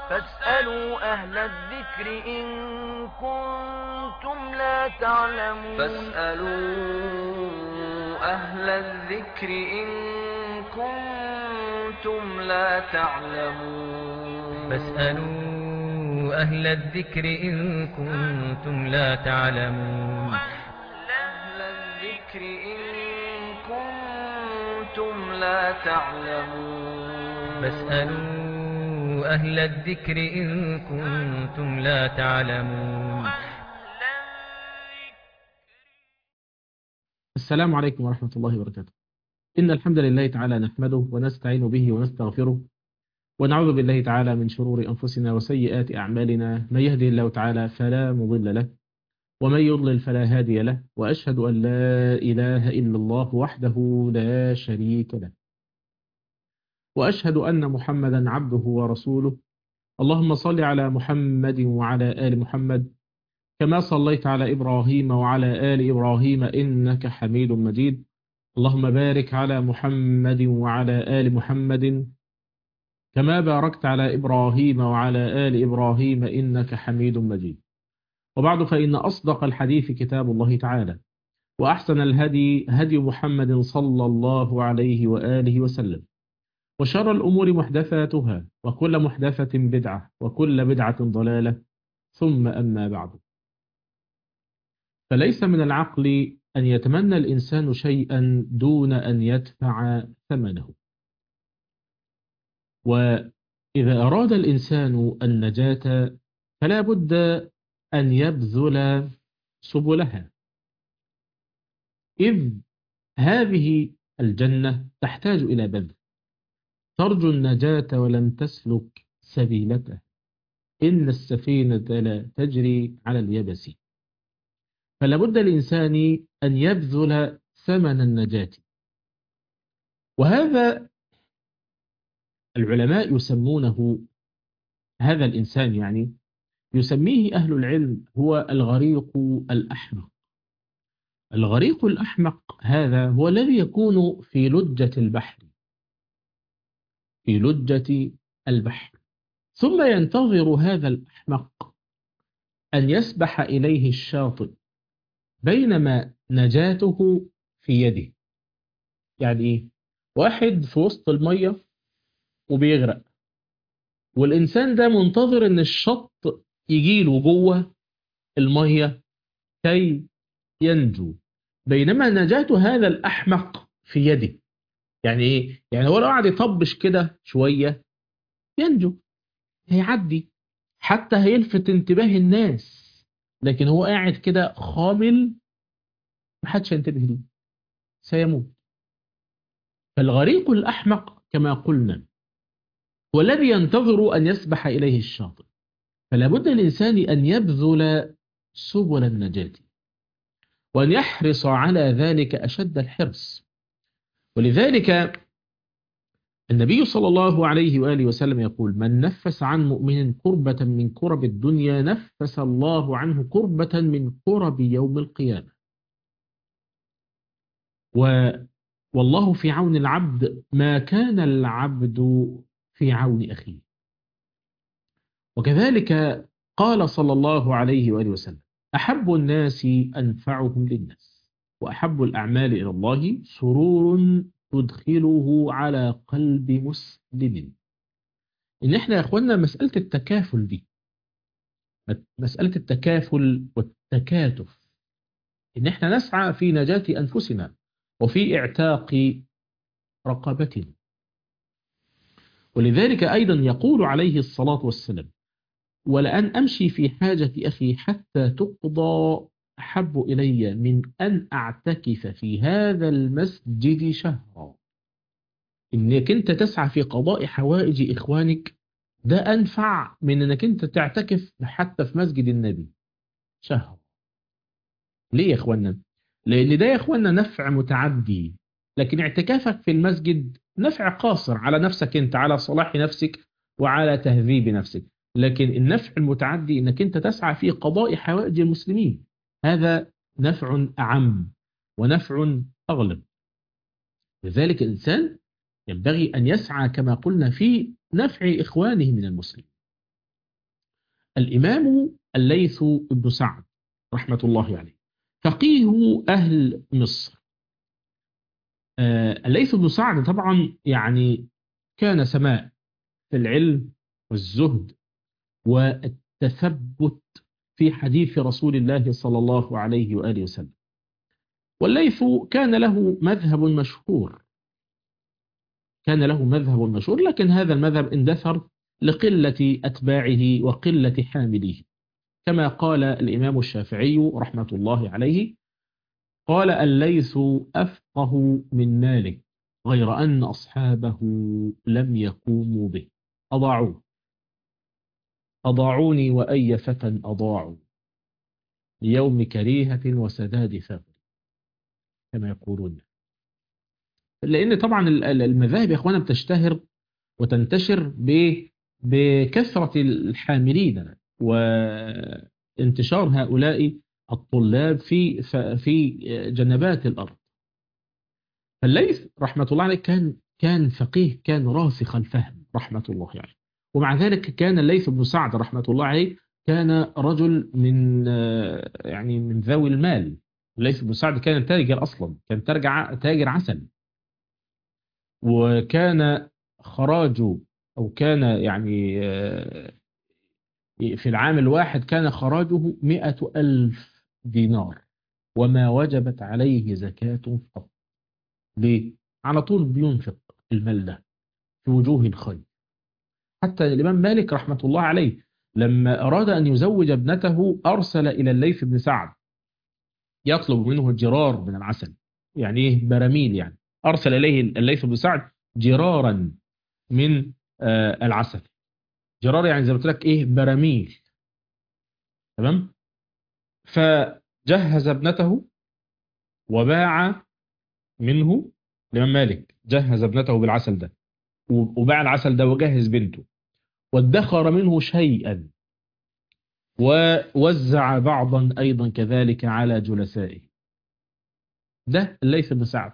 فاسألوا أهل الذكر إن كنتم لا تعلمون فاسألوا أهل الذكر إن كنتم لا تعلمون فاسألوا أهل الذكر إن كنتم لا تعلمون أهل الذكر إن كنتم لا تعلمون فاسألوا أهل الذكر إن كنتم لا تعلمون السلام عليكم ورحمة الله وبركاته إن الحمد لله تعالى نحمده ونستعين به ونستغفره ونعوذ بالله تعالى من شرور أنفسنا وسيئات أعمالنا من يهدي الله تعالى فلا مضل له ومن يضلل فلا هادي له وأشهد أن لا إله إلا الله وحده لا شريك له وأشهد أن محمدا عبده ورسوله اللهم صل على محمد وعلى آل محمد كما صليت على إبراهيم وعلى آل إبراهيم إنك حميد مجيد اللهم بارك على محمد وعلى آل محمد كما باركت على إبراهيم وعلى آل إبراهيم إنك حميد مجيد وبعد فإن أصدق الحديث كتاب الله تعالى وأحسن الهدي هدي محمد صلى الله عليه وآله وسلم وشر الأمور محدثاتها وكل محدثة بدعة وكل بدعة ضلالة ثم أما بعد فليس من العقل أن يتمنى الإنسان شيئا دون أن يدفع ثمنه وإذا أراد الإنسان النجاة فلا بد أن يبذل سبلها إذ هذه الجنة تحتاج إلى بذل ترجو النجاة ولم تسلك سبيلته إن السفينة لا تجري على اليبس فلا بد الإنسان أن يبذل ثمن النجاة وهذا العلماء يسمونه هذا الإنسان يعني يسميه أهل العلم هو الغريق الأحمق الغريق الأحمق هذا هو الذي يكون في لجة البحر في لجة البحر ثم ينتظر هذا الأحمق أن يسبح إليه الشاطئ بينما نجاته في يده يعني إيه؟ واحد في وسط المية وبيغرق والإنسان ده منتظر أن الشط يجيله جوه المية كي ينجو بينما نجاة هذا الأحمق في يده يعني ايه يعني هو لو قعد يطبش كده شوية ينجو هيعدي حتى هيلفت انتباه الناس لكن هو قاعد كده خامل محدش ينتبه ليه سيموت فالغريق الأحمق كما قلنا هو الذي ينتظر أن يسبح إليه الشاطئ فلا بد الإنسان أن يبذل سبل النجاة وأن يحرص على ذلك أشد الحرص ولذلك النبي صلى الله عليه وآله وسلم يقول من نفس عن مؤمن كربة من كرب الدنيا نفس الله عنه كربة من كرب يوم القيامة و والله في عون العبد ما كان العبد في عون أخيه وكذلك قال صلى الله عليه وآله وسلم أحب الناس أنفعهم للناس وأحب الأعمال إلى الله سرور تدخله على قلب مسلم إن إحنا يا أخوانا مسألة التكافل دي مسألة التكافل والتكاتف إن إحنا نسعى في نجاة أنفسنا وفي اعتاق رقبتنا ولذلك أيضا يقول عليه الصلاة والسلام ولأن أمشي في حاجة أخي حتى تقضى أحب إلي من أن أعتكف في هذا المسجد شهرا إنك أنت تسعى في قضاء حوائج إخوانك ده أنفع من أنك أنت تعتكف حتى في مسجد النبي شهر ليه يا إخوانا؟ لأن ده يا إخوانا نفع متعدي لكن اعتكافك في المسجد نفع قاصر على نفسك أنت على صلاح نفسك وعلى تهذيب نفسك لكن النفع المتعدي أنك أنت تسعى في قضاء حوائج المسلمين هذا نفع أعم ونفع أغلب لذلك الإنسان ينبغي أن يسعى كما قلنا في نفع إخوانه من المسلمين الإمام الليث بن سعد رحمة الله عليه فقيه أهل مصر آه، الليث بن سعد طبعا يعني كان سماء في العلم والزهد والتثبت في حديث رسول الله صلى الله عليه وآله وسلم والليث كان له مذهب مشهور كان له مذهب مشهور لكن هذا المذهب اندثر لقلة أتباعه وقلة حامليه كما قال الإمام الشافعي رحمة الله عليه قال الليث أفقه من مالك غير أن أصحابه لم يقوموا به أضاعوه أضاعوني وأي فتى أضاعوا ليوم كريهة وسداد ثغر كما يقولون لأن طبعا المذاهب يا أخوانا بتشتهر وتنتشر بكثرة الحاملين وانتشار هؤلاء الطلاب في في جنبات الأرض فالليث رحمة الله عليه كان كان فقيه كان راسخ الفهم رحمة الله عليه ومع ذلك كان الليث بن سعد رحمة الله عليه كان رجل من يعني من ذوي المال الليث بن سعد كان تاجر أصلا كان ترجع تاجر عسل وكان خراجه أو كان يعني في العام الواحد كان خراجه مئة ألف دينار وما وجبت عليه زكاة قط ليه؟ على طول بينفق المال ده في وجوه الخير حتى الإمام مالك رحمة الله عليه لما أراد أن يزوج ابنته أرسل إلى الليث بن سعد يطلب منه جرار من العسل يعني إيه براميل يعني أرسل إليه الليث بن سعد جرارا من آه العسل جرار يعني زي ما قلت لك إيه براميل تمام فجهز ابنته وباع منه الإمام مالك جهز ابنته بالعسل ده وباع العسل ده وجهز بنته وادخر منه شيئا ووزع بعضا أيضا كذلك على جلسائه ده الليث بن سعد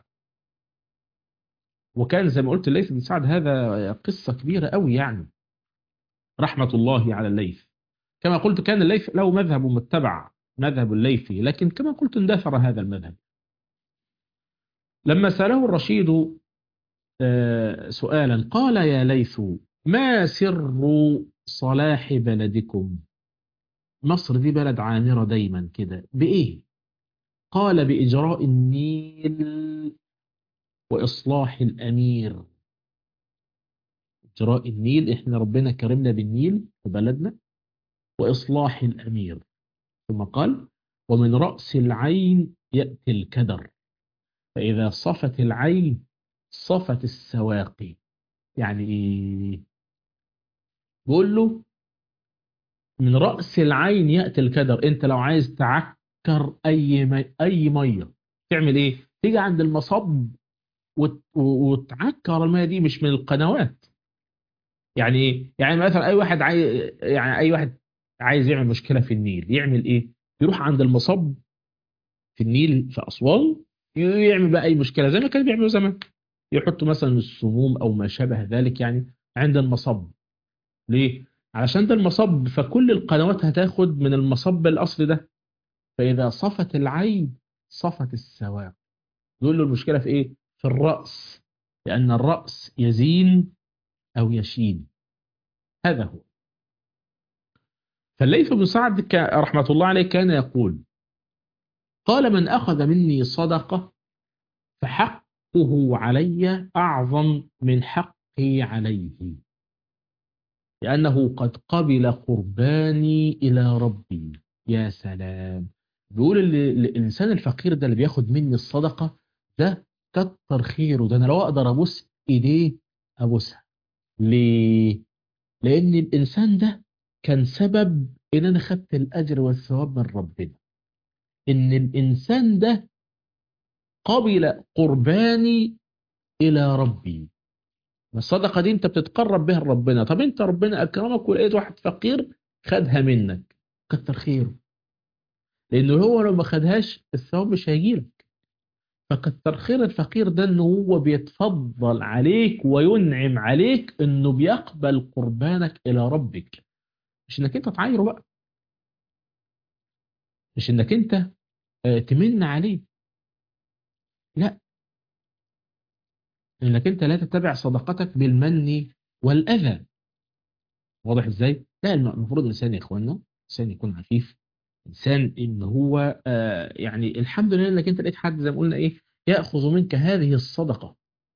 وكان زي ما قلت الليث بن سعد هذا قصة كبيرة قوي يعني رحمة الله على الليث كما قلت كان الليث له مذهب متبع مذهب الليثي لكن كما قلت اندثر هذا المذهب لما سأله الرشيد سؤالا قال يا ليث ما سر صلاح بلدكم مصر دي بلد عامرة دايما كده بإيه قال بإجراء النيل وإصلاح الأمير إجراء النيل إحنا ربنا كرمنا بالنيل في بلدنا وإصلاح الأمير ثم قال ومن رأس العين يأتي الكدر فإذا صفت العين صفت السواقي يعني إيه بيقول له من رأس العين يأتي الكدر انت لو عايز تعكر اي مي... اي ميه تعمل ايه تيجي عند المصب وت... وتعكر الميه دي مش من القنوات يعني ايه يعني مثلا اي واحد عايز يعني اي واحد عايز يعمل مشكله في النيل يعمل ايه يروح عند المصب في النيل في اسوان يعمل بقى اي مشكله زي ما كانوا بيعملوا زمان يحطوا مثلا السموم او ما شابه ذلك يعني عند المصب ليه علشان ده المصب فكل القنوات هتاخد من المصب الاصلي ده فاذا صفت العين صفت السواق يقول له المشكله في ايه في الراس لان الراس يزين او يشين هذا هو فالليث بن سعد رحمه الله عليه كان يقول قال من اخذ مني صدقه فحقه علي اعظم من حقي عليه لأنه قد قبل قرباني إلى ربي يا سلام بيقول الإنسان الفقير ده اللي بياخد مني الصدقة ده كتر خيره ده أنا لو أقدر أبوس إيديه أبوسها ليه؟ لأن الإنسان ده كان سبب إن أنا خدت الأجر والثواب من ربنا إن الإنسان ده قبل قرباني إلى ربي الصدقة دي انت بتتقرب بها لربنا طب انت ربنا اكرمك ولقيت واحد فقير خدها منك كتر خيره لانه هو لو ما خدهاش الثواب مش هيجيلك فكتر خير الفقير ده انه هو بيتفضل عليك وينعم عليك انه بيقبل قربانك الى ربك مش انك انت تعايره بقى مش انك انت آه، تمن عليه لا انك انت لا تتبع صدقتك بالمن والاذى واضح ازاي لا الم- المفروض الانسان يا اخوانا انسان يكون عفيف انسان ان هو آه يعني الحمد لله انك انت لقيت حد زي ما قلنا ايه ياخذ منك هذه الصدقه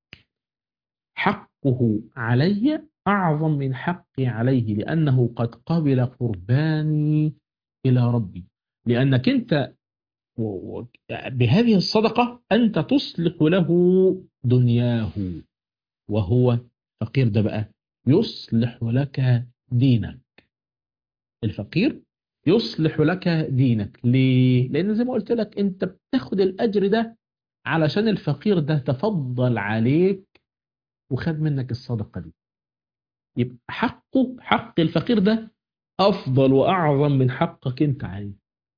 حقه علي اعظم من حقي عليه لانه قد قبل قرباني الى ربي لانك انت و- و- بهذه الصدقه انت تصلح له دنياه وهو فقير ده بقى يصلح لك دينك الفقير يصلح لك دينك ليه؟ لأن زي ما قلت لك أنت بتاخد الأجر ده علشان الفقير ده تفضل عليك وخد منك الصدقة دي يبقى حقه حق الفقير ده أفضل وأعظم من حقك أنت عليه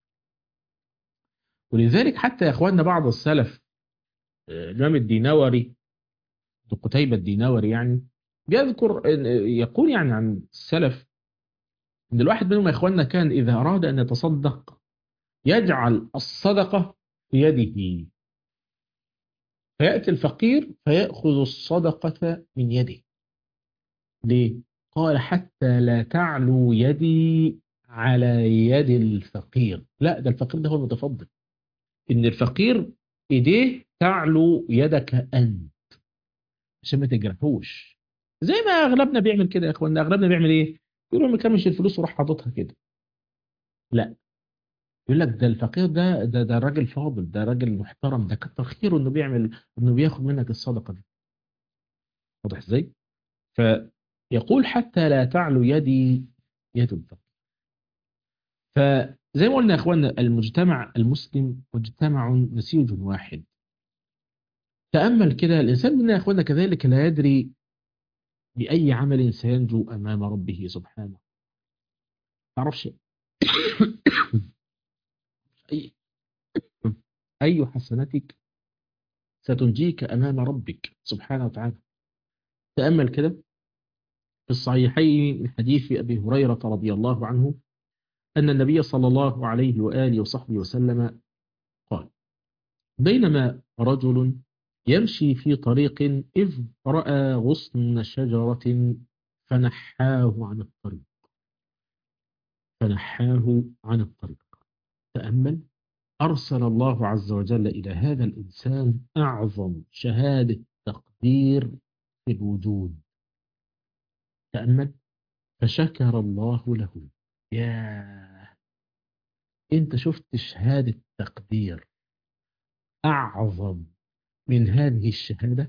ولذلك حتى يا إخواننا بعض السلف آه، الإمام الدينوري ابن قتيبة الدينوري يعني بيذكر يقول يعني عن السلف ان الواحد منهم يا اخواننا كان اذا اراد ان يتصدق يجعل الصدقة في يده فيأتي الفقير فيأخذ الصدقة من يده ليه؟ قال حتى لا تعلو يدي على يد الفقير لا ده الفقير ده هو المتفضل ان الفقير ايديه تعلو يدك انت عشان ما تجرحوش زي ما اغلبنا بيعمل كده يا اخوانا اغلبنا بيعمل ايه يروح مكرمش الفلوس وراح حاططها كده لا يقول لك ده الفقير ده ده ده راجل فاضل ده راجل محترم ده كتر خيره انه بيعمل انه بياخد منك الصدقه دي واضح ازاي فيقول حتى لا تعلو يدي يد الفقير فزي ما قلنا يا اخوانا المجتمع المسلم مجتمع نسيج واحد تأمل كده الإنسان منا يا اخوانا كذلك لا يدري بأي عمل سينجو أمام ربه سبحانه تعرفش أي أي حسناتك ستنجيك أمام ربك سبحانه وتعالى تأمل كده في الصحيحين من حديث أبي هريرة رضي الله عنه أن النبي صلى الله عليه وآله وصحبه وسلم قال بينما رجل يمشي في طريق إذ رأى غصن شجرة فنحاه عن الطريق فنحاه عن الطريق تأمل أرسل الله عز وجل إلى هذا الإنسان أعظم شهادة تقدير في الوجود تأمل فشكر الله له يا أنت شفت شهادة تقدير أعظم من هذه الشهادة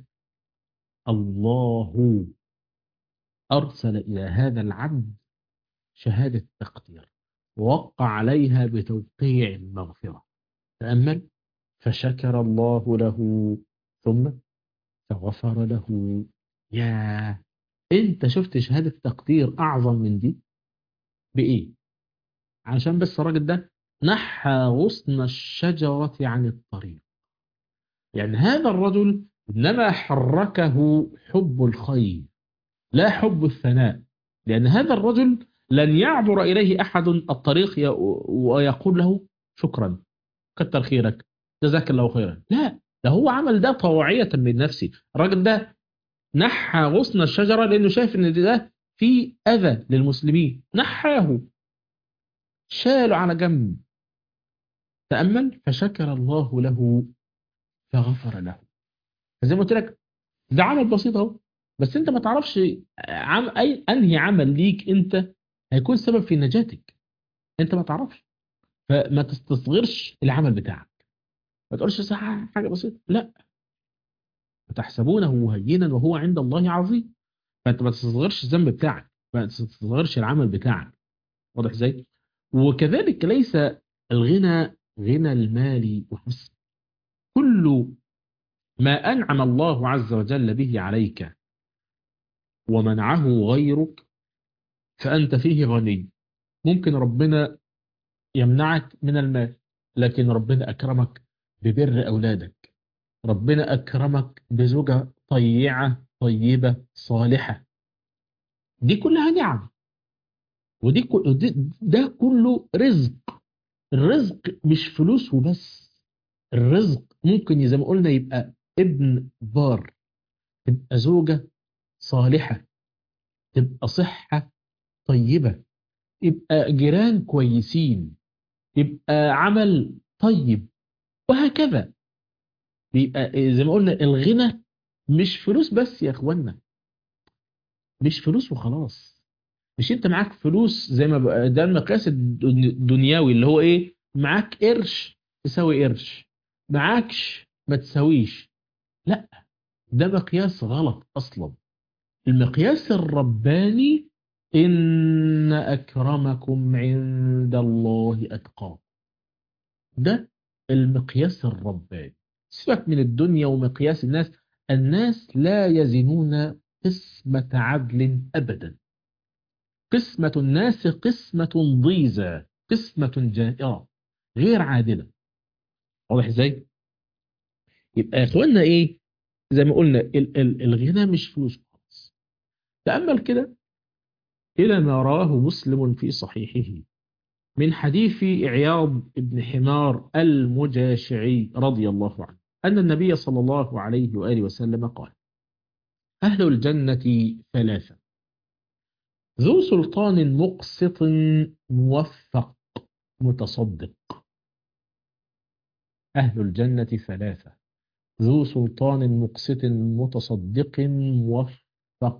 الله أرسل إلى هذا العبد شهادة تقدير ووقع عليها بتوقيع المغفرة تأمل فشكر الله له ثم فغفر له يا انت شفت شهادة تقدير أعظم من دي بإيه عشان بس الراجل ده نحى غصن الشجرة عن الطريق يعني هذا الرجل إنما حركه حب الخير لا حب الثناء لأن هذا الرجل لن يعبر إليه أحد الطريق ي- ويقول له شكرا كتر خيرك جزاك الله خيرا لا ده هو عمل ده طوعية من نفسه الراجل ده نحى غصن الشجرة لأنه شايف إن ده فيه أذى للمسلمين نحاه شاله على جنب تأمل فشكر الله له فغفر له فزي ما قلت لك ده عمل بسيط اهو بس انت ما تعرفش عم اي انهي عمل ليك انت هيكون سبب في نجاتك انت ما تعرفش فما تستصغرش العمل بتاعك ما تقولش صح حاجه بسيطه لا وتحسبونه هينا وهو عند الله عظيم فانت ما تستصغرش الذنب بتاعك ما تستصغرش العمل بتاعك واضح ازاي وكذلك ليس الغنى غنى المال وحسب كل ما أنعم الله عز وجل به عليك ومنعه غيرك فأنت فيه غني ممكن ربنا يمنعك من المال لكن ربنا أكرمك ببر أولادك ربنا أكرمك بزوجة طيعة طيبة صالحة دي كلها نعم ودي كل- ودي- ده كله رزق الرزق مش فلوس وبس الرزق ممكن زي ما قلنا يبقى ابن بار تبقى زوجة صالحة تبقى صحة طيبة يبقى جيران كويسين يبقى عمل طيب وهكذا بيبقى زي ما قلنا الغنى مش فلوس بس يا اخوانا مش فلوس وخلاص مش انت معاك فلوس زي ما بقى ده المقياس الدن- الدنيوي اللي هو ايه معاك قرش تساوي قرش معاكش ما تساويش لا ده مقياس غلط اصلا المقياس الرباني ان اكرمكم عند الله اتقاكم ده المقياس الرباني سيبك من الدنيا ومقياس الناس الناس لا يزنون قسمة عدل أبدا قسمة الناس قسمة ضيزة قسمة جائرة غير عادلة واضح ازاي؟ يبقى يا اخوانا ايه؟ زي ما قلنا ال- ال- الغنى مش فلوس خالص تأمل كده إلى ما رواه مسلم في صحيحه من حديث عياض بن حمار المجاشعي رضي الله عنه أن النبي صلى الله عليه وآله وسلم قال أهل الجنة ثلاثة ذو سلطان مقسط موفق متصدق أهل الجنة ثلاثة ذو سلطان مقسط متصدق موفق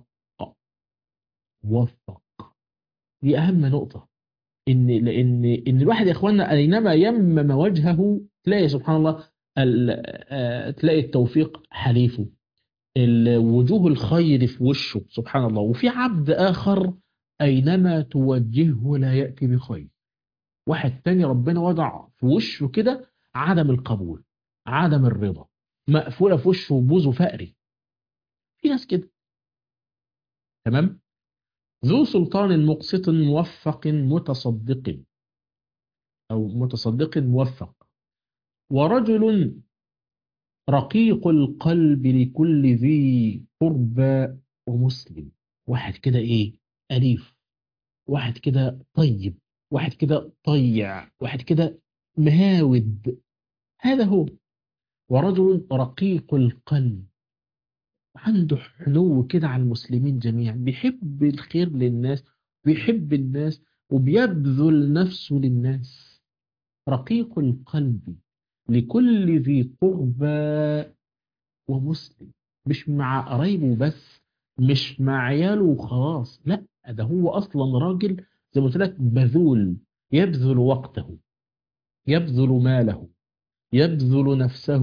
موفق دي أهم نقطة إن لأن إن الواحد يا إخواننا أينما يمم وجهه تلاقي سبحان الله ال- آه، تلاقي التوفيق حليفه ال- وجوه الخير في وشه سبحان الله وفي عبد آخر أينما توجهه لا يأتي بخير واحد تاني ربنا وضع في وشه كده عدم القبول عدم الرضا مقفولة في وشه بوزه فقري في ناس كده تمام ذو سلطان مقسط موفق متصدق أو متصدق موفق ورجل رقيق القلب لكل ذي قربى ومسلم واحد كده ايه أليف واحد كده طيب واحد كده طيع واحد كده مهاود هذا هو ورجل رقيق القلب عنده حنو كده على المسلمين جميعا بيحب الخير للناس بيحب الناس وبيبذل نفسه للناس رقيق القلب لكل ذي قربى ومسلم مش مع قرايبه بس مش مع عياله وخلاص لا ده هو اصلا راجل زي ما قلت لك بذول يبذل وقته يبذل ماله يبذل نفسه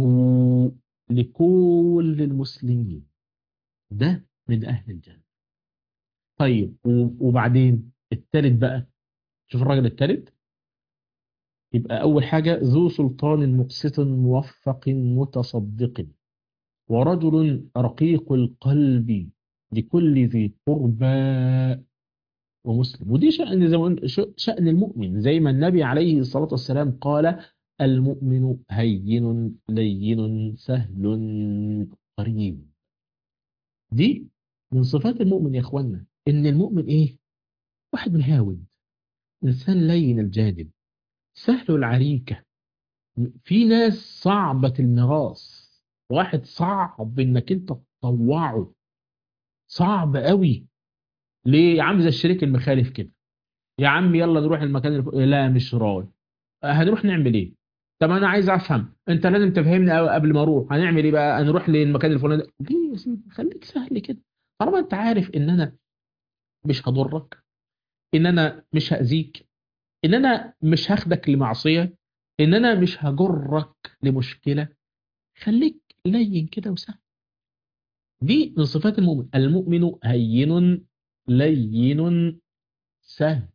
لكل المسلمين ده من اهل الجنه طيب و- وبعدين التالت بقى شوف الراجل التالت يبقى اول حاجه ذو سلطان مقسط موفق متصدق ورجل رقيق القلب لكل ذي قربى ومسلم ودي شأن زي ما قلنا ش- شأن المؤمن زي ما النبي عليه الصلاة والسلام قال المؤمن هين لين سهل قريب دي من صفات المؤمن يا اخوانا ان المؤمن ايه واحد مهاود انسان لين الجانب سهل العريكة في ناس صعبة المراس واحد صعب انك انت تطوعه صعب قوي ليه يا عم زي الشريك المخالف كده يا عم يلا نروح المكان الف... لا مش راي هنروح نعمل ايه طب انا عايز افهم انت لازم تفهمني أوي قبل ما اروح هنعمل ايه بقى هنروح للمكان الفلاني ده. ليه يا سيدي خليك سهل كده طالما انت عارف ان انا مش هضرك ان انا مش هاذيك ان انا مش هاخدك لمعصيه ان انا مش هجرك لمشكله خليك لين كده وسهل دي من صفات المؤمن المؤمن هين لين سهل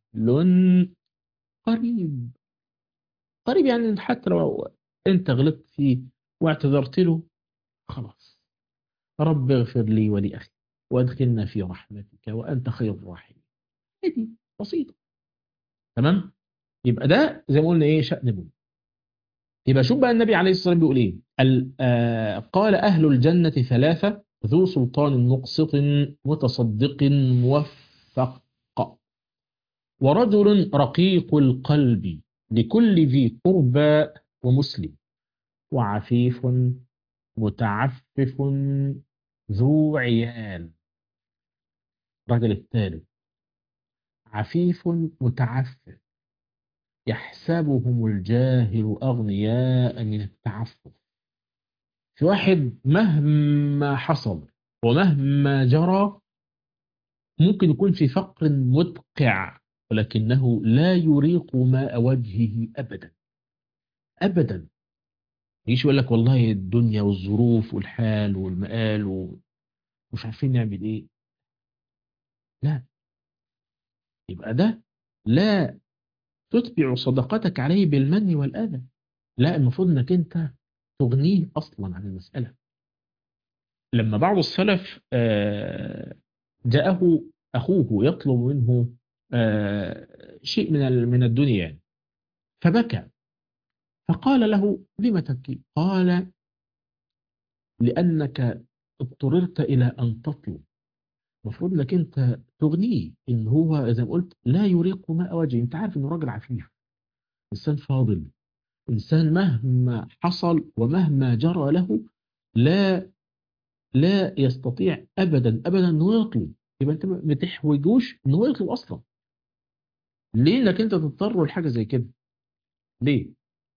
قريب قريب يعني حتى لو انت غلطت فيه واعتذرت له خلاص رب اغفر لي ولأخي وادخلنا في رحمتك وأنت خير الراحمين هذه بسيطة تمام يبقى ده زي ما قلنا ايه شأن المؤمن يبقى شوف بقى النبي عليه الصلاة والسلام بيقول ايه ال- آه، قال أهل الجنة ثلاثة ذو سلطان مقسط متصدق موفق ورجل رقيق القلب لكل ذي قربى ومسلم وعفيف متعفف ذو عيال الرجل الثالث عفيف متعفف يحسبهم الجاهل أغنياء من التعفف في واحد مهما حصل ومهما جرى ممكن يكون في فقر مدقع ولكنه لا يريق ماء وجهه أبدا أبدا يجي يقول لك والله الدنيا والظروف والحال والمآل ومش عارفين نعمل ايه لا يبقى ده لا تتبع صدقتك عليه بالمن والأذى لا المفروض انك انت تغنيه اصلا عن المسألة لما بعض السلف جاءه اخوه يطلب منه شيء من من الدنيا يعني فبكى فقال له لم تبكي قال لأنك اضطررت إلى أن تطلب المفروض انك انت تغنيه ان هو زي ما قلت لا يريق ماء وجهه انت عارف انه راجل عفيف انسان فاضل انسان مهما حصل ومهما جرى له لا لا يستطيع ابدا ابدا انه يطلب يبقى انت ما تحوجوش انه يطلب اصلا ليه انك انت تضطر لحاجه زي كده ليه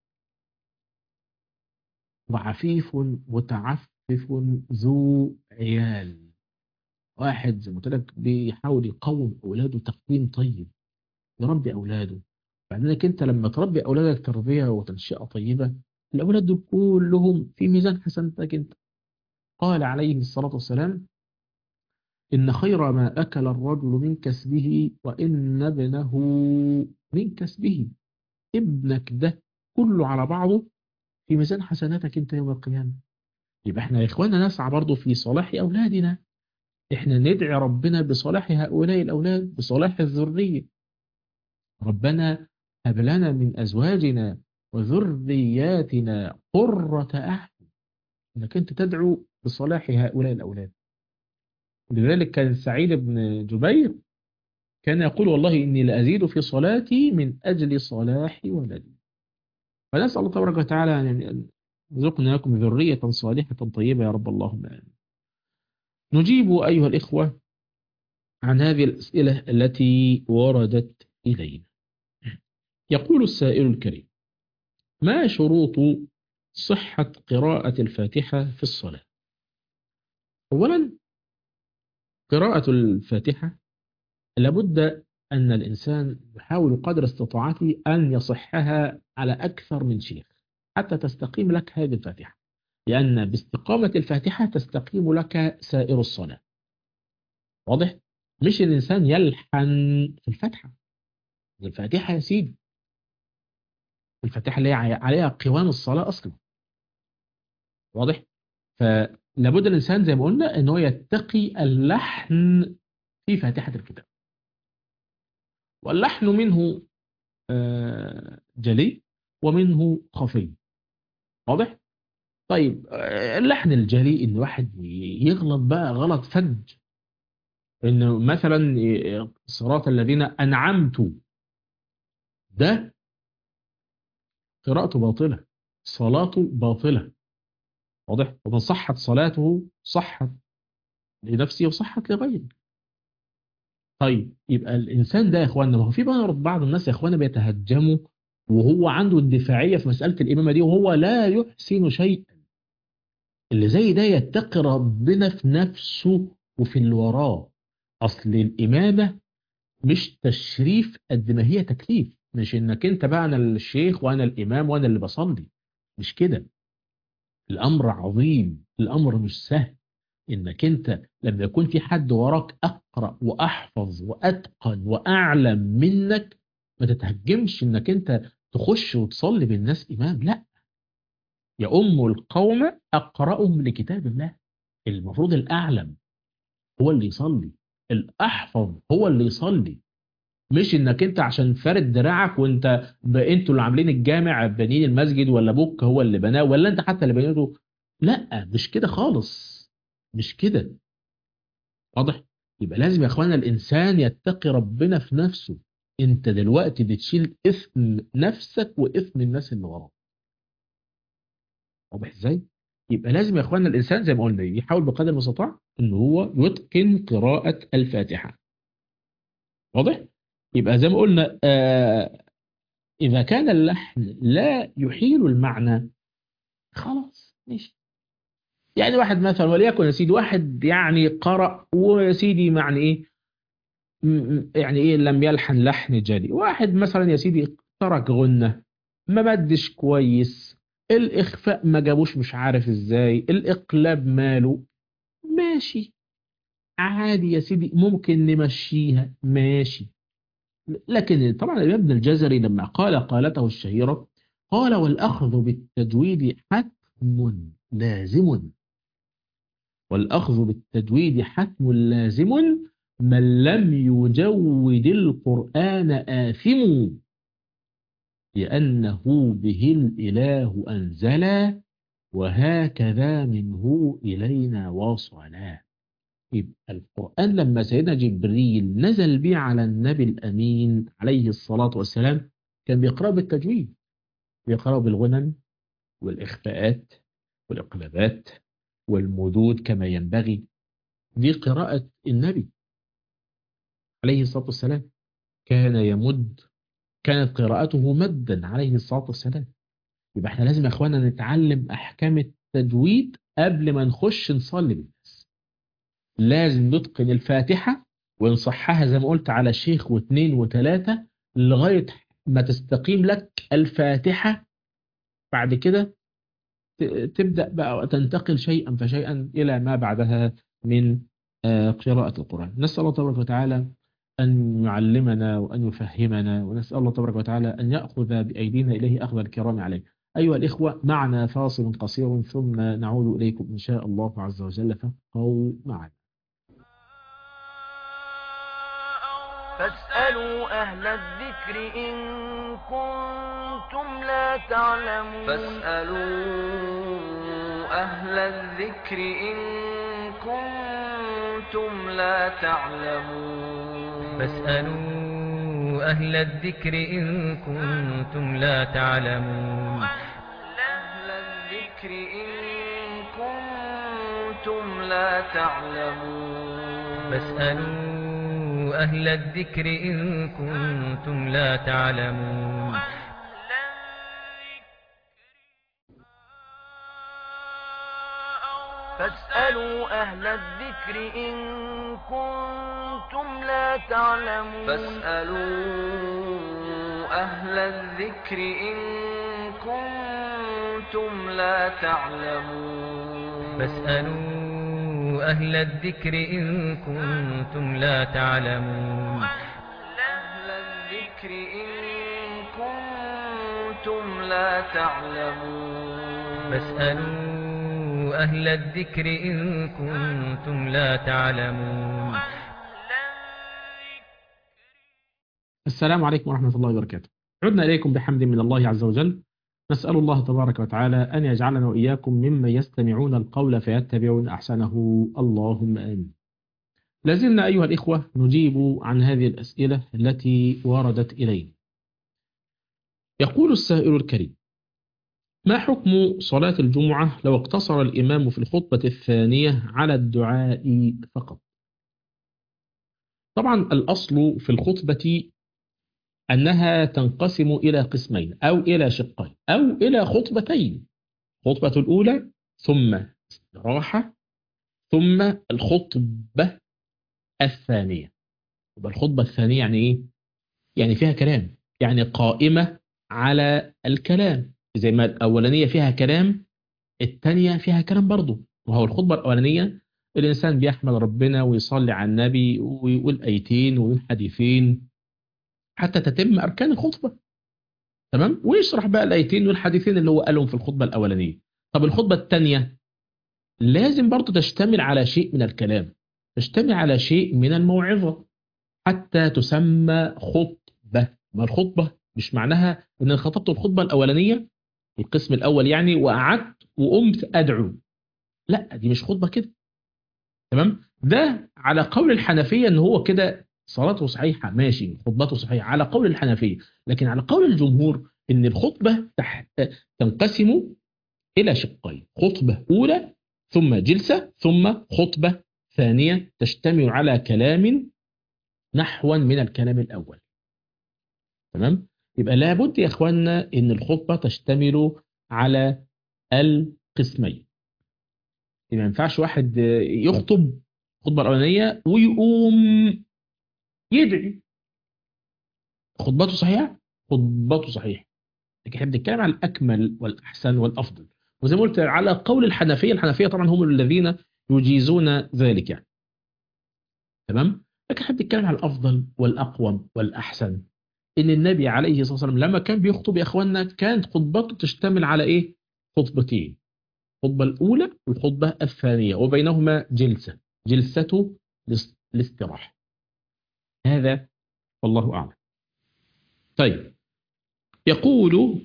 وعفيف متعفف ذو عيال واحد زي ما قلت لك بيحاول يقوم اولاده تقويم طيب يربي اولاده بعدين انت لما تربي اولادك تربيه وتنشئه طيبه الاولاد دول كلهم في ميزان حسنتك انت قال عليه الصلاه والسلام ان خير ما اكل الرجل من كسبه وان ابنه من كسبه ابنك ده كله على بعضه في ميزان حسناتك انت يوم القيامه يبقى احنا يا اخوانا نسعى برضه في صلاح اولادنا احنا ندعي ربنا بصلاح هؤلاء الأولاد بصلاح الذرية ربنا هب لنا من أزواجنا وذرياتنا قرة أعين انك انت تدعو بصلاح هؤلاء الأولاد لذلك كان سعيد بن جبير كان يقول والله إني لأزيد في صلاتي من أجل صلاح ولدي فنسأل الله تبارك وتعالى أن يرزقنا لكم ذرية صالحة طيبة يا رب اللهم آمين نجيب أيها الإخوة عن هذه الأسئلة التي وردت إلينا يقول السائل الكريم ما شروط صحة قراءة الفاتحة في الصلاة أولا قراءة الفاتحة لابد أن الإنسان يحاول قدر استطاعته أن يصحها على أكثر من شيخ حتى تستقيم لك هذه الفاتحة لأن باستقامة الفاتحة تستقيم لك سائر الصلاة واضح؟ مش الإنسان يلحن في الفاتحة الفاتحة يا سيدي الفاتحة اللي عليها قوام الصلاة أصلا واضح؟ فلابد الإنسان زي ما قلنا أنه يتقي اللحن في فاتحة الكتاب واللحن منه جلي ومنه خفي واضح؟ طيب اللحن الجلي ان واحد يغلط بقى غلط فج انه مثلا صراط الذين انعمت ده قراءته باطلة صلاته باطلة واضح ومن صحت صلاته صحت لنفسه وصحت لغيره طيب يبقى الانسان ده يا اخوانا ما هو في بعض الناس يا اخوانا بيتهجموا وهو عنده الدفاعية في مسألة الإمامة دي وهو لا يحسن شيئا اللي زي ده يتقي ربنا في نفسه وفي اللي وراه أصل الإمامة مش تشريف قد ما هي تكليف مش إنك أنت بقى أنا الشيخ وأنا الإمام وأنا اللي بصلي مش كده الأمر عظيم الأمر مش سهل إنك أنت لما يكون في حد وراك أقرأ وأحفظ وأتقن وأعلم منك ما تتهجمش إنك أنت تخش وتصلي بالناس إمام لا يا أم القوم أقرأهم لكتاب الله المفروض الأعلم هو اللي يصلي الأحفظ هو اللي يصلي مش انك انت عشان فارد دراعك وانت انتوا اللي عاملين الجامع بانيين المسجد ولا ابوك هو اللي بناه ولا انت حتى اللي بنيته لا مش كده خالص مش كده واضح يبقى لازم يا اخوانا الانسان يتقي ربنا في نفسه انت دلوقتي بتشيل اثم نفسك واثم الناس اللي وراك واضح ازاي يبقى لازم يا اخوانا الانسان زي ما قلنا يحاول بقدر المستطاع ان هو يتقن قراءة الفاتحة واضح يبقى زي ما قلنا آه اذا كان اللحن لا يحيل المعنى خلاص ماشي يعني واحد مثلا وليكن يا سيدي واحد يعني قرأ ويا سيدي معنى ايه م- يعني ايه لم يلحن لحن جلي واحد مثلا يا سيدي ترك غنة ما مدش كويس الاخفاء ما جابوش مش عارف ازاي الاقلاب ماله ماشي عادي يا سيدي ممكن نمشيها ماشي لكن طبعا الإمام ابن الجزري لما قال قالته الشهيرة قال والأخذ بالتجويد حتم لازم والأخذ بالتجويد حتم لازم من لم يجود القرآن آثم لأنه به الإله أنزلا وهكذا منه إلينا وصلا يبقى القرآن لما سيدنا جبريل نزل به على النبي الأمين عليه الصلاة والسلام كان بيقرأ بالتجويد بيقرأ بالغنن والإخفاءات والإقلابات والمدود كما ينبغي دي قراءة النبي عليه الصلاة والسلام كان يمد كانت قراءته مدا عليه الصلاة والسلام يبقى احنا لازم يا اخوانا نتعلم احكام التجويد قبل ما نخش نصلي بالناس لازم نتقن الفاتحة ونصحها زي ما قلت على شيخ واثنين وثلاثة لغاية ما تستقيم لك الفاتحة بعد كده تبدأ بقى وتنتقل شيئا فشيئا إلى ما بعدها من قراءة القرآن نسأل الله تبارك وتعالى أن يعلمنا وأن يفهمنا ونسأل الله تبارك وتعالى أن يأخذ بأيدينا إليه أخذ الكرام عليه أيها الإخوة معنا فاصل قصير ثم نعود إليكم إن شاء الله عز وجل فابقوا معنا فاسألوا أهل الذكر إن كنتم لا تعلمون فاسألوا أهل الذكر إن كنتم لا تعلمون فاسألوا أهل الذكر إن كنتم لا تعلمون أهل الذكر إن كنتم لا تعلمون فاسألوا أهل الذكر إن كنتم لا تعلمون فاسألوا أهل الذكر إن كنتم لا تعلمون فاسألوا أهل الذكر إن كنتم لا تعلمون فاسألوا أهل الذكر إن كنتم لا تعلمون أهل الذكر إن كنتم لا تعلمون فاسألوا أهل الذكر إن كنتم لا تعلمون السلام عليكم ورحمة الله وبركاته عدنا إليكم بحمد من الله عز وجل نسأل الله تبارك وتعالى أن يجعلنا وإياكم ممن يستمعون القول فيتبعون أحسنه اللهم آمين لازلنا أيها الإخوة نجيب عن هذه الأسئلة التي وردت إلينا يقول السائل الكريم ما حكم صلاة الجمعة لو اقتصر الإمام في الخطبة الثانية على الدعاء فقط طبعا الأصل في الخطبة أنها تنقسم إلى قسمين أو إلى شقين أو إلى خطبتين خطبة الأولى ثم استراحة ثم الخطبة الثانية يبقى الخطبة الثانية يعني إيه؟ يعني فيها كلام يعني قائمة على الكلام زي ما الأولانية فيها كلام الثانية فيها كلام برضه وهو الخطبة الأولانية الإنسان بيحمد ربنا ويصلي على النبي ويقول أيتين ويقول حديثين حتى تتم أركان الخطبة تمام ويشرح بقى الآيتين والحديثين اللي هو قالهم في الخطبة الأولانية طب الخطبة الثانية لازم برضه تشتمل على شيء من الكلام تشتمل على شيء من الموعظة حتى تسمى خطبة ما الخطبة مش معناها ان انا خطبت الخطبة الأولانية القسم الأول يعني وقعدت وقمت أدعو لا دي مش خطبة كده تمام ده على قول الحنفية ان هو كده صلاته صحيحة ماشي خطبته صحيحة على قول الحنفية لكن على قول الجمهور ان الخطبة تحت تنقسم إلى شقين خطبة أولى ثم جلسة ثم خطبة ثانية تشتمل على كلام نحوا من الكلام الأول تمام يبقى لابد يا اخواننا ان الخطبة تشتمل على القسمين ما ينفعش واحد يخطب الخطبة الأولانية ويقوم يدعي خطبته صحيحة خطبته صحيحة لكن احنا بنتكلم عن الأكمل والأحسن والأفضل وزي ما قلت على قول الحنفية الحنفية طبعا هم الذين يجيزون ذلك يعني تمام لكن احنا بنتكلم عن الأفضل والأقوم والأحسن إن النبي عليه الصلاة والسلام لما كان بيخطب يا إخواننا كانت خطبته تشتمل على إيه خطبتين الخطبة الأولى والخطبة الثانية وبينهما جلسة جلسة الاستراحة هذا والله أعلم طيب يقول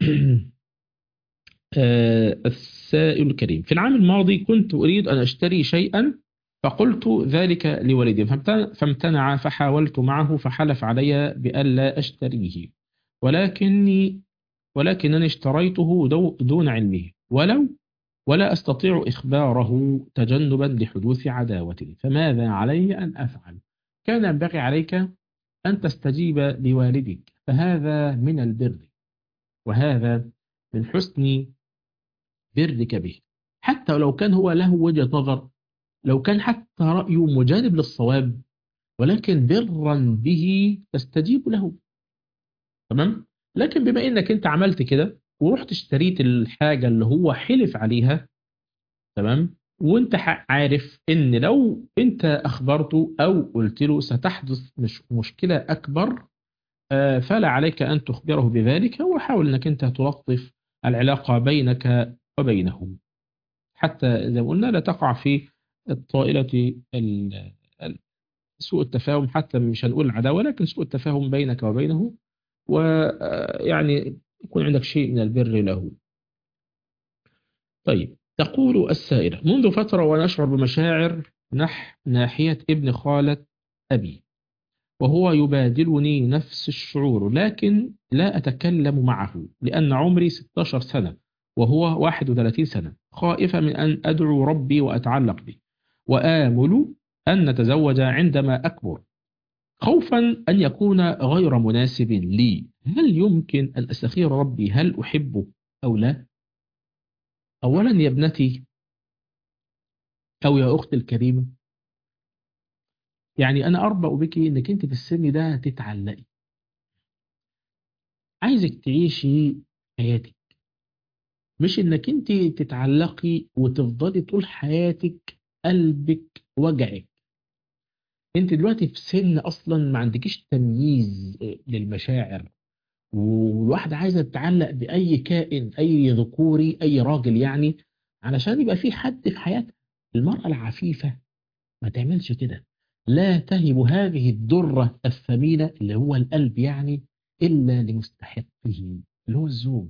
السائل الكريم في العام الماضي كنت أريد أن أشتري شيئا فقلت ذلك لوالدي فامتنع فحاولت معه فحلف علي بألا أشتريه ولكني ولكنني اشتريته دون علمه ولو ولا أستطيع إخباره تجنبا لحدوث عداوة فماذا علي أن أفعل كان ينبغي عليك أن تستجيب لوالدك فهذا من البر وهذا من حسن برك به حتى لو كان هو له وجهة نظر لو كان حتى رأيه مجانب للصواب ولكن برا به تستجيب له تمام لكن بما انك انت عملت كده ورحت اشتريت الحاجة اللي هو حلف عليها تمام وانت عارف ان لو انت اخبرته او قلت له ستحدث مش مشكلة اكبر فلا عليك ان تخبره بذلك وحاول انك انت تلطف العلاقة بينك وبينه حتى زي ما قلنا لا تقع في الطائلة سوء التفاهم حتى مش هنقول العداوة لكن سوء التفاهم بينك وبينه ويعني يكون عندك شيء من البر له طيب تقول السائلة منذ فترة وأنا أشعر بمشاعر نح ناحية ابن خالة أبي وهو يبادلني نفس الشعور لكن لا أتكلم معه لأن عمري 16 سنة وهو 31 سنة خائفة من أن أدعو ربي وأتعلق به وآمل أن نتزوج عندما أكبر خوفا أن يكون غير مناسب لي هل يمكن أن أستخير ربي هل أحبه أو لا أولا يا ابنتي أو يا أختي الكريمة يعني أنا أربأ بك أنك أنت في السن ده تتعلقي عايزك تعيشي حياتك مش انك انت تتعلقي وتفضلي طول حياتك قلبك وجعك انت دلوقتي في سن اصلا ما عندكيش تمييز للمشاعر والواحدة عايزة تتعلق بأي كائن أي ذكوري أي راجل يعني علشان يبقى في حد في حياتها المرأة العفيفة ما تعملش كده لا تهب هذه الدرة الثمينة اللي هو القلب يعني إلا لمستحقه اللي هو الزوج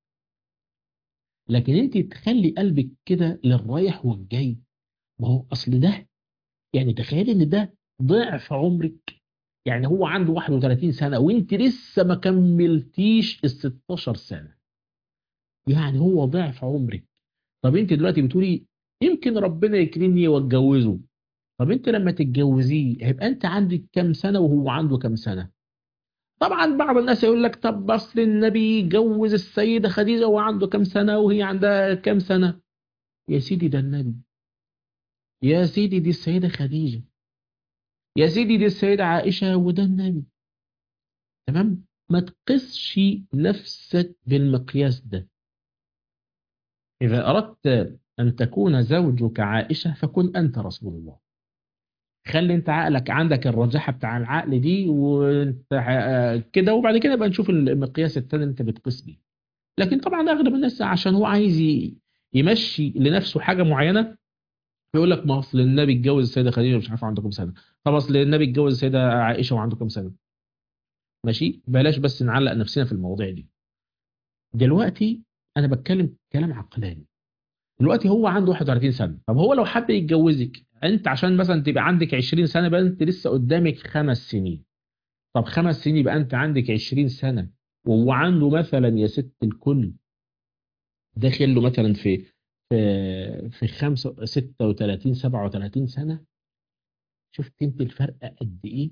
لكن انت تخلي قلبك كده للرايح والجاي ما هو اصل ده يعني تخيلي ان ده ضعف عمرك يعني هو عنده 31 سنة وانت لسه ما كملتيش ال 16 سنة يعني هو ضعف عمرك طب انت دلوقتي بتقولي يمكن ربنا يكرمني واتجوزه طب انت لما تتجوزيه هيبقى انت عندك كام سنة وهو عنده كام سنة طبعا بعض الناس يقول لك طب اصل النبي جوز السيدة خديجة وعنده كام سنة وهي عندها كام سنة يا سيدي ده النبي يا سيدي دي السيدة خديجة يا سيدي دي السيدة عائشة وده النبي تمام ما تقسش نفسك بالمقياس ده إذا أردت أن تكون زوجك عائشة فكن أنت رسول الله خلي انت عقلك عندك الرجاحة بتاع العقل دي وانت كده وبعد كده بقى نشوف المقياس التاني اللي انت بتقيس بيه لكن طبعا اغلب الناس عشان هو عايز يمشي لنفسه حاجة معينة يقول لك ما اصل النبي اتجوز السيدة خديجة مش عارف عنده كام سنة طب اصل النبي اتجوز السيدة عائشة وعنده كام سنة ماشي بلاش بس نعلق نفسنا في المواضيع دي دلوقتي انا بتكلم كلام عقلاني دلوقتي هو عنده 31 سنة طب هو لو حب يتجوزك انت عشان مثلا تبقى عندك 20 سنة يبقى انت لسه قدامك خمس سنين طب خمس سنين يبقى انت عندك 20 سنة وهو عنده مثلا يا ست الكل داخل له مثلا في في في 5 36 37 سنة شفت انت الفرق قد ايه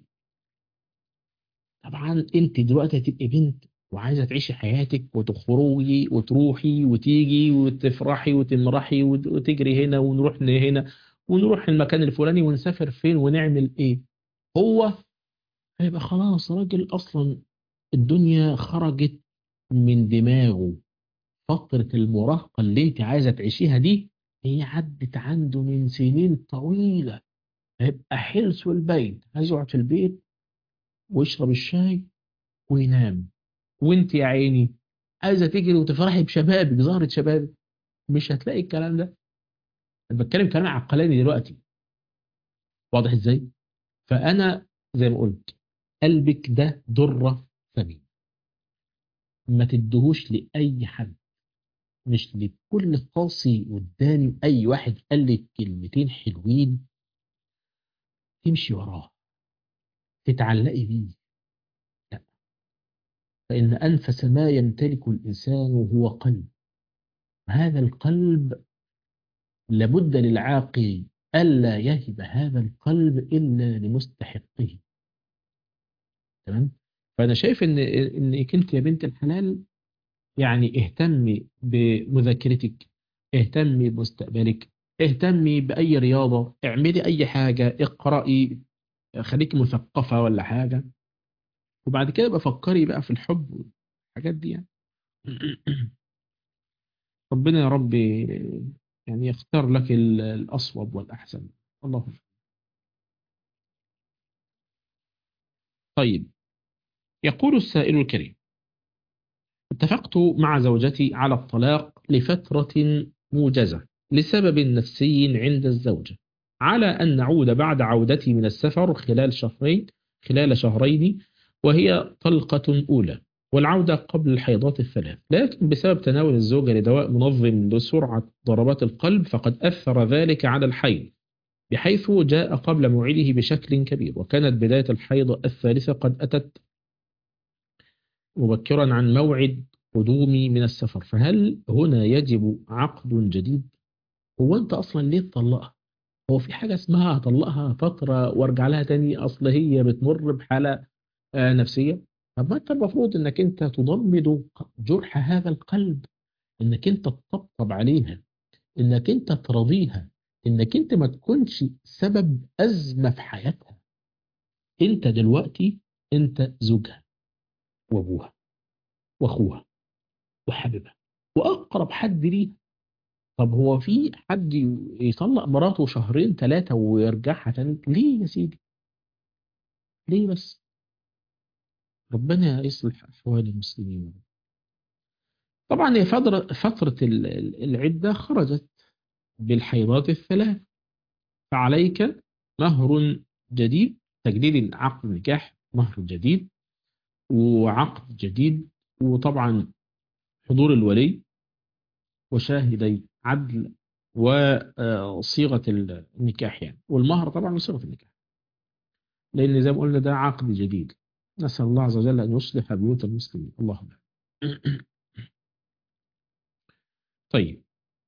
طبعا انت دلوقتي هتبقي بنت وعايزة تعيشي حياتك وتخرجي وتروحي وتيجي وتفرحي وتمرحي وت- وتجري هنا ونروح هنا ونروح المكان الفلاني ونسافر فين ونعمل ايه هو هيبقى خلاص راجل اصلا الدنيا خرجت من دماغه فترة المراهقة اللي انت عايزة تعيشيها دي هي عدت عنده من سنين طويلة هيبقى حرص البيت عايز يقعد في البيت ويشرب الشاي وينام وانت يا عيني عايزة تجري وتفرحي بشبابك زهرة شبابك مش هتلاقي الكلام ده انا بتكلم كلام عقلاني دلوقتي واضح ازاي فانا زي ما قلت قلبك ده ضرة ثمين ما تدهوش لأي حد مش لكل قاسي قدامي أي واحد قال لك كلمتين حلوين تمشي وراه تتعلقي بيه لا فإن أنفس ما يمتلك الإنسان هو قلب هذا القلب لابد للعاقل ألا يهب هذا القلب إلا لمستحقه تمام فأنا شايف إن إنك أنت يا بنت الحلال يعني اهتمي بمذاكرتك اهتمي بمستقبلك اهتمي بأي رياضة اعملي أي حاجة اقرأي خليكي مثقفة ولا حاجة وبعد كده بقى فكري بقى في الحب والحاجات دي يعني ربنا يا رب يعني يختار لك ال- الأصوب والأحسن الله طيب يقول السائل الكريم اتفقت مع زوجتي على الطلاق لفترة موجزة لسبب نفسي عند الزوجة على أن نعود بعد عودتي من السفر خلال شهرين خلال شهرين وهي طلقة أولى والعودة قبل الحيضات الثلاث لكن بسبب تناول الزوجة لدواء منظم لسرعة ضربات القلب فقد أثر ذلك على الحيض بحيث جاء قبل موعده بشكل كبير وكانت بداية الحيض الثالثة قد أتت مبكرا عن موعد قدومي من السفر فهل هنا يجب عقد جديد هو أنت أصلا ليه تطلقها هو في حاجة اسمها هطلقها فترة وارجع لها تاني أصل هي بتمر بحالة آه، نفسية طب ما أنت المفروض إنك أنت تضمد جرح هذا القلب إنك أنت تطبطب عليها إنك أنت ترضيها إنك أنت ما تكونش سبب أزمة في حياتها أنت دلوقتي أنت زوجها وأبوها وأخوها وحبيبها وأقرب حد ليها طب هو في حد يطلق مراته شهرين ثلاثة ويرجعها تاني ليه يا سيدي ليه بس ربنا يصلح أحوال المسلمين طبعا هي فترة, فترة ال- ال- العدة خرجت بالحيضات الثلاث فعليك مهر جديد تجديد عقد نكاح مهر جديد وعقد جديد وطبعا حضور الولي وشاهدي عدل وصيغة النكاح يعني والمهر طبعا صيغة النكاح لأن زي ما قلنا ده عقد جديد نسأل الله عز وجل أن يصلح بيوت المسلمين اللهم طيب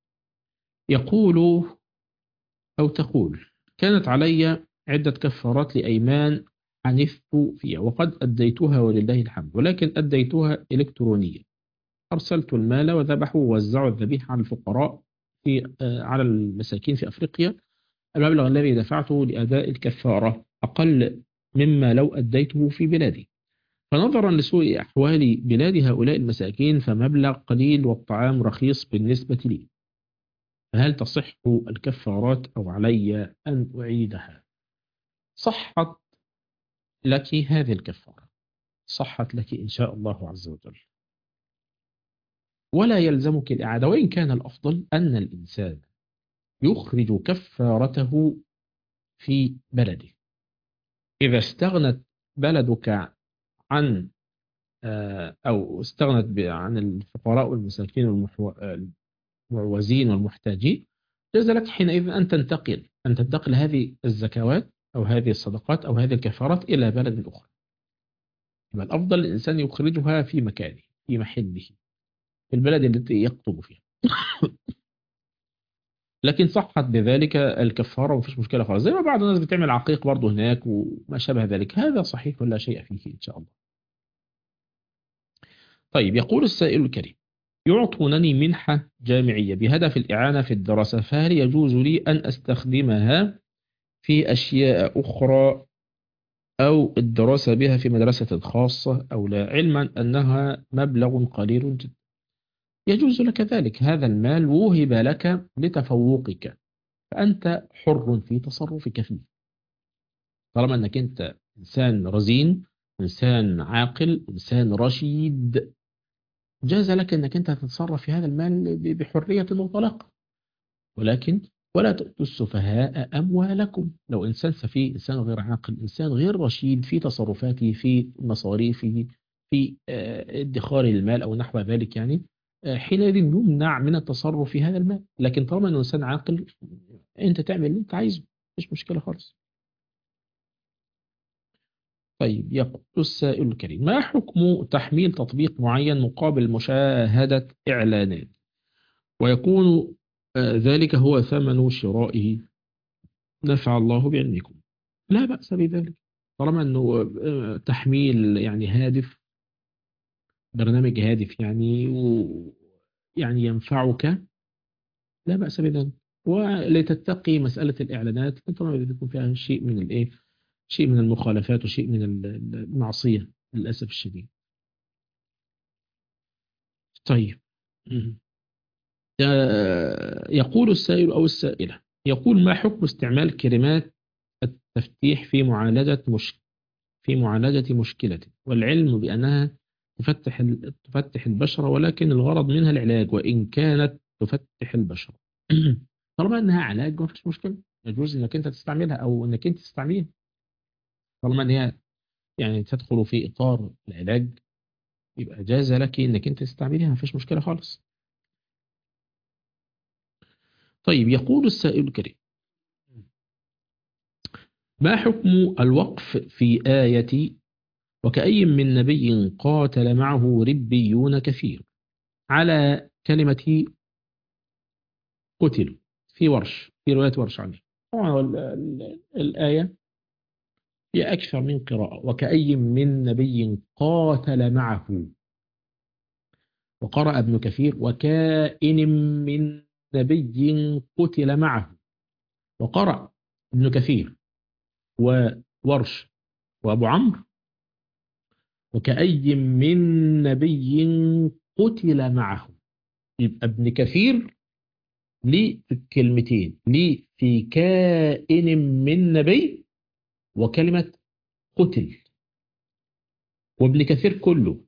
يقول أو تقول كانت علي عدة كفارات لأيمان حنفت فيها وقد أديتها ولله الحمد ولكن أديتها إلكترونيا أرسلت المال وذبحوا ووزعوا الذبيحة على الفقراء في آه، على المساكين في أفريقيا المبلغ الذي دفعته لأداء الكفارة أقل مما لو أديته في بلادي فنظرا لسوء أحوال بلاد هؤلاء المساكين فمبلغ قليل والطعام رخيص بالنسبة لي فهل تصح الكفارات أو علي أن أعيدها صحت لك هذه الكفارة صحت لك إن شاء الله عز وجل ولا يلزمك الإعادة وإن كان الأفضل أن الإنسان يخرج كفارته في بلده إذا استغنت بلدك عن آه، أو استغنت ب- عن الفقراء والمساكين والمحو- المعوزين والمحتاجين جاز لك حينئذ أن تنتقل أن تنتقل هذه الزكوات أو هذه الصدقات أو هذه الكفارات إلى بلد أخرى يبقى الأفضل الإنسان يخرجها في مكانه في محله في البلد التي يخطب فيها لكن صحت بذلك الكفارة ومفيش مشكلة خالص زي ما بعض الناس بتعمل عقيق برضه هناك وما شابه ذلك هذا صحيح ولا شيء فيه إن شاء الله طيب يقول السائل الكريم يعطونني منحة جامعية بهدف الإعانة في الدراسة فهل يجوز لي أن أستخدمها في أشياء أخرى أو الدراسة بها في مدرسة خاصة أو لا علما أنها مبلغ قليل جدا يجوز لك ذلك هذا المال وهب لك لتفوقك فأنت حر في تصرفك فيه طالما أنك أنت إنسان رزين إنسان عاقل إنسان رشيد جاز لك أنك أنت تتصرف في هذا المال بحرية مطلقة ولكن ولا تؤتوا السفهاء أموالكم لو إنسان سفيه إنسان غير عاقل إنسان غير رشيد في تصرفاته في مصاريفه في ادخار المال أو نحو ذلك يعني حينئذ يمنع من التصرف في هذا المال لكن طالما أنه إنسان عاقل أنت تعمل اللي أنت عايزه مش مشكلة خالص طيب يقول السائل الكريم ما حكم تحميل تطبيق معين مقابل مشاهدة إعلانات ويكون ذلك هو ثمن شرائه نفع الله بعلمكم لا بأس بذلك طالما أنه تحميل يعني هادف برنامج هادف يعني يعني ينفعك لا بأس بذلك ولتتقي مسألة الإعلانات طبعا يكون فيها شيء من الإيه شيء من المخالفات وشيء من المعصية للأسف الشديد طيب يقول السائل أو السائلة يقول ما حكم استعمال كلمات التفتيح في معالجة مش في معالجة مشكلة والعلم بأنها تفتح تفتح البشرة ولكن الغرض منها العلاج وإن كانت تفتح البشرة طالما أنها علاج ما فيش مشكلة يجوز أنك أنت تستعملها أو أنك أنت تستعملها طالما أن هي يعني تدخل في إطار العلاج يبقى جاز لك أنك أنت تستعملها ما فيش مشكلة خالص طيب يقول السائل الكريم ما حكم الوقف في آية وكأي من نبي قاتل معه ربيون كثير على كلمة قتلوا في ورش في رواية ورش عنه طبعا الآية هي أكثر من قراءة وكأي من نبي قاتل معه وقرأ ابن كثير وكائن من نبي قتل معه وقرأ ابن كثير وورش وأبو عمرو وكأي من نبي قتل معه يبقى ابن كثير ليه في الكلمتين ليه في كائن من نبي وكلمة قتل وابن كثير كله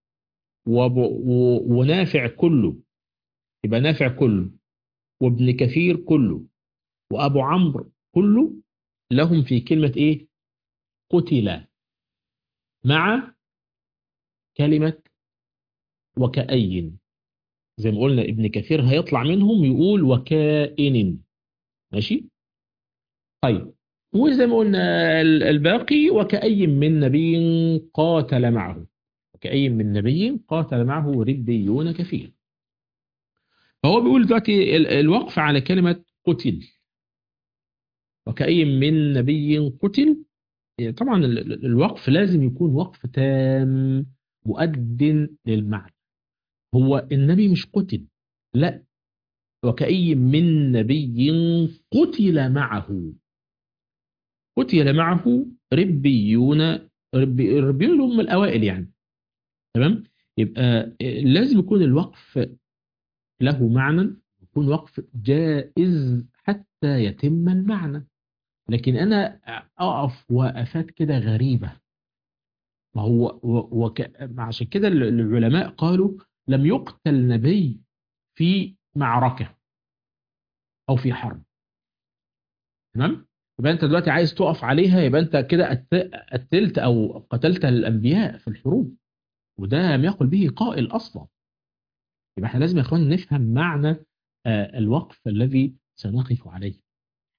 ونافع كله يبقى نافع كله وابن كثير كله وأبو عمرو كله لهم في كلمة إيه قتل مع كلمة وكأين زي ما قلنا ابن كثير هيطلع منهم يقول وكائن ماشي طيب وزي ما قلنا الباقي وكأي من نبي قاتل معه وكأي من نبي قاتل معه ربيون كثير فهو بيقول دلوقتي الوقف على كلمة قتل وكأي من نبي قتل طبعا الوقف لازم يكون وقف تام مؤد للمعنى هو النبي مش قتل لا وكأي من نبي قتل معه قتل معه ربيون ربي ربيون هم الأوائل يعني تمام يبقى لازم يكون الوقف له معنى يكون وقف جائز حتى يتم المعنى لكن أنا أقف وقفات كده غريبة ما هو وك... عشان كده العلماء قالوا لم يقتل نبي في معركة أو في حرب تمام يبقى أنت دلوقتي عايز تقف عليها يبقى أنت كده قتلت أو قتلت الأنبياء في الحروب وده لم يقل به قائل أصلا يبقى احنا لازم يا اخوان نفهم معنى الوقف الذي سنقف عليه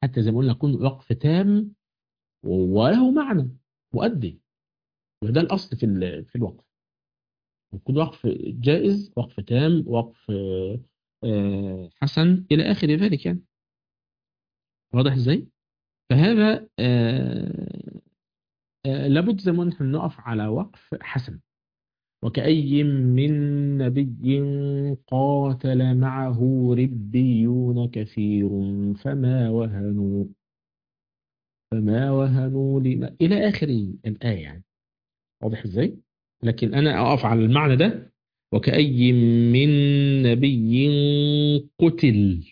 حتى زي ما قلنا يكون وقف تام وله معنى مؤدي وده الأصل في ال- في الوقف يكون وقف جائز وقف تام وقف آه، حسن إلى آخر ذلك يعني واضح إزاي؟ فهذا آه، آه، لابد زي ما نحن نقف على وقف حسن وكأي من نبي قاتل معه ربيون كثير فما وهنوا فما وهنوا لما إلى آخر الآية يعني واضح إزاي؟ لكن أنا أقف على المعنى ده وكأي من نبي قتل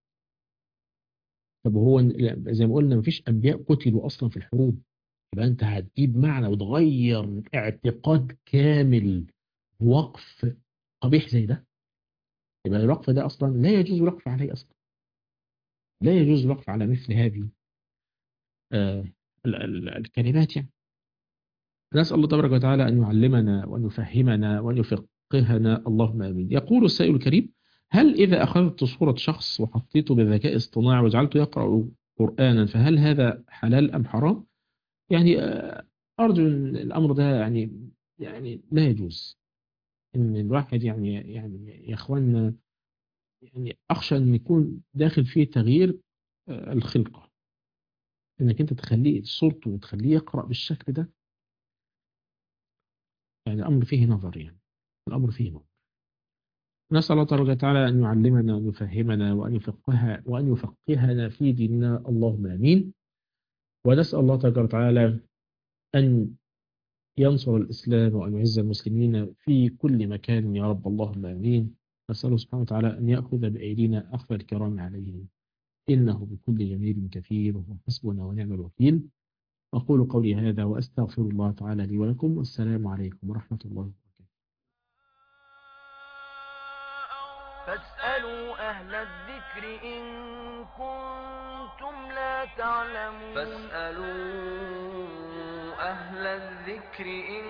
طب هو لا، زي ما قلنا مفيش أنبياء قتلوا أصلا في الحروب يبقى أنت هتجيب معنى وتغير اعتقاد كامل وقف قبيح زي ده يبقى الوقف ده أصلا لا يجوز الوقف عليه أصلا لا يجوز الوقف على مثل هذه آه ال- ال- الكلمات يعني نسأل الله تبارك وتعالى أن يعلمنا وأن يفهمنا وأن يفقهنا اللهم آمين يقول السائل الكريم هل إذا أخذت صورة شخص وحطيته بذكاء اصطناعي وجعلته يقرأ قرآنا فهل هذا حلال أم حرام؟ يعني آه، أرجو أن الأمر ده يعني يعني لا يجوز إن الواحد يعني يعني يا إخواننا يعني أخشى أن يكون داخل فيه تغيير آه، الخلقة إنك أنت تخليه صورته وتخليه يقرأ بالشكل ده يعني الأمر فيه نظر يعني الأمر فيه نظر نسأل الله تبارك وتعالى أن يعلمنا وأن يفهمنا وأن يفقها وأن يفقهنا في ديننا اللهم آمين ونسأل الله تبارك وتعالى أن ينصر الإسلام وأن يعز المسلمين في كل مكان يا رب اللهم آمين نسأله سبحانه وتعالى أن يأخذ بأيدينا أخذ الكرام عليه إنه بكل جميل كثير وحسبنا ونعم الوكيل أقول قولي هذا وأستغفر الله تعالى لي ولكم والسلام عليكم ورحمة الله وبركاته فاسألوا أهل الذكر إن كنتم لا تعلمون فاسألوا أهل الذكر إن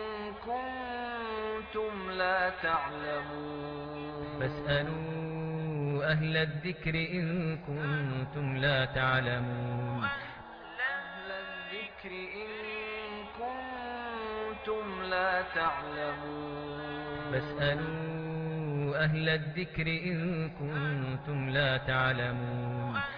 كنتم لا تعلمون فاسألوا أهل الذكر إن كنتم لا تعلمون أهل الذكر إن كنتم لا تعلمون فاسألوا أهل الذكر إن كنتم لا تعلمون